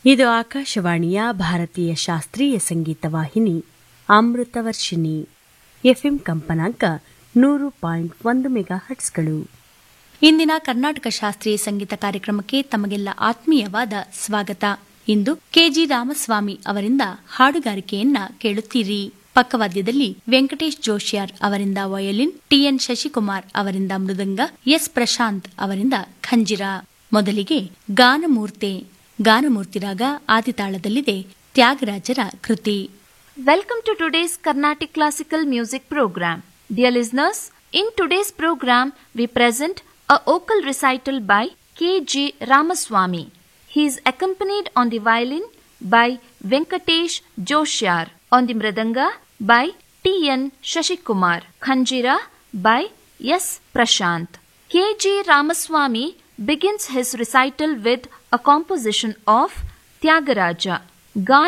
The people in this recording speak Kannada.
ಇದು ಆಕಾಶವಾಣಿಯ ಭಾರತೀಯ ಶಾಸ್ತ್ರೀಯ ಸಂಗೀತ ವಾಹಿನಿ ಅಮೃತವರ್ಷಿಣಿ ಎಫ್ಎಂ ಕಂಪನಾಂಕ ನೂರು ಪಾಯಿಂಟ್ ಒಂದು ಮೆಗಾ ಹಟ್ಸ್ಗಳು ಇಂದಿನ ಕರ್ನಾಟಕ ಶಾಸ್ತ್ರೀಯ ಸಂಗೀತ ಕಾರ್ಯಕ್ರಮಕ್ಕೆ ತಮಗೆಲ್ಲ ಆತ್ಮೀಯವಾದ ಸ್ವಾಗತ ಇಂದು ಕೆಜಿ ರಾಮಸ್ವಾಮಿ ಅವರಿಂದ ಹಾಡುಗಾರಿಕೆಯನ್ನ ಕೇಳುತ್ತೀರಿ ಪಕ್ಕವಾದ್ಯದಲ್ಲಿ ವೆಂಕಟೇಶ್ ಜೋಶಿಯಾರ್ ಅವರಿಂದ ವಯೋಲಿನ್ ಟಿಎನ್ ಶಶಿಕುಮಾರ್ ಅವರಿಂದ ಮೃದಂಗ ಎಸ್ ಪ್ರಶಾಂತ್ ಅವರಿಂದ ಖಂಜಿರ ಮೊದಲಿಗೆ ಗಾನಮೂರ್ತೆ ಗಾನಮೂರ್ತಿ ರಾಗ ಆದಿತಾಳದಲ್ಲಿದೆ ತ್ಯಾಗರಾಜರ ಕೃತಿ Welcome to today's Carnatic Classical Music program. Dear listeners, in today's program we present a vocal recital by K.G. Ramaswamy. He is accompanied on the violin by Venkatesh Joshyar, on the mridanga by T.N. Shashikumar, Khanjira by S. Prashant. K.G. Ramaswamy begins his recital with a composition of Tyagaraja.